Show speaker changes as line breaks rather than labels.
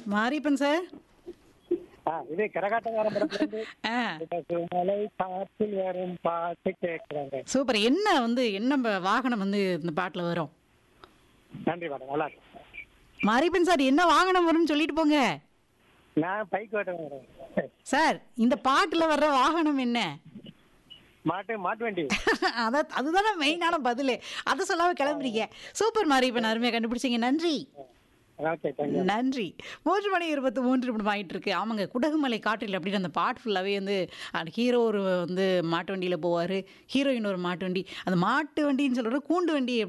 Mariyappan sir
ஆ இது கரகாட்டக்காரன் படத்துல இருந்து
ஆ
மலை காற்றில் வரும் பாட்டு கேட்கிறாங்க
சூப்பர் என்ன வந்து என்ன ப- வாகனம் வந்து இந்த பாட்டில் வரும்
நன்றி மேடம் நல்லா இருக்கு
மாரியப்பன் சார் என்ன வாகனம் வரும்னு சொல்லிட்டு போங்க
நான் பைக் ஓட்டுவேன் மேடம்
சார் இந்த பாட்டில் வர்ற வாகனம் என்ன
மாட்டு மாட்டு வண்டி
அதான் அதுதானே மெயினான பதில் அதை சொல்லாம கிளம்புறீங்க சூப்பர் மாரியப்பன் அருமையாக கண்டுபிடிச்சீங்க நன்றி
ஓகே தேங்க்யூ
நன்றி மூன்று மணி இருபத்தி மூன்று நிமிடம் ஆயிட்டு இருக்கு ஆமாங்க குடகுமலை காற்றில் அப்படின்னு அந்த பாட்டு ஃபுல்லாகவே வந்து அந்த ஹீரோ ஒரு வந்து மாட்டு வண்டியில் போவார் ஹீரோயின் ஒரு மாட்டு வண்டி அந்த மாட்டு வண்டின்னு சொல்கிற கூண்டு வண்டி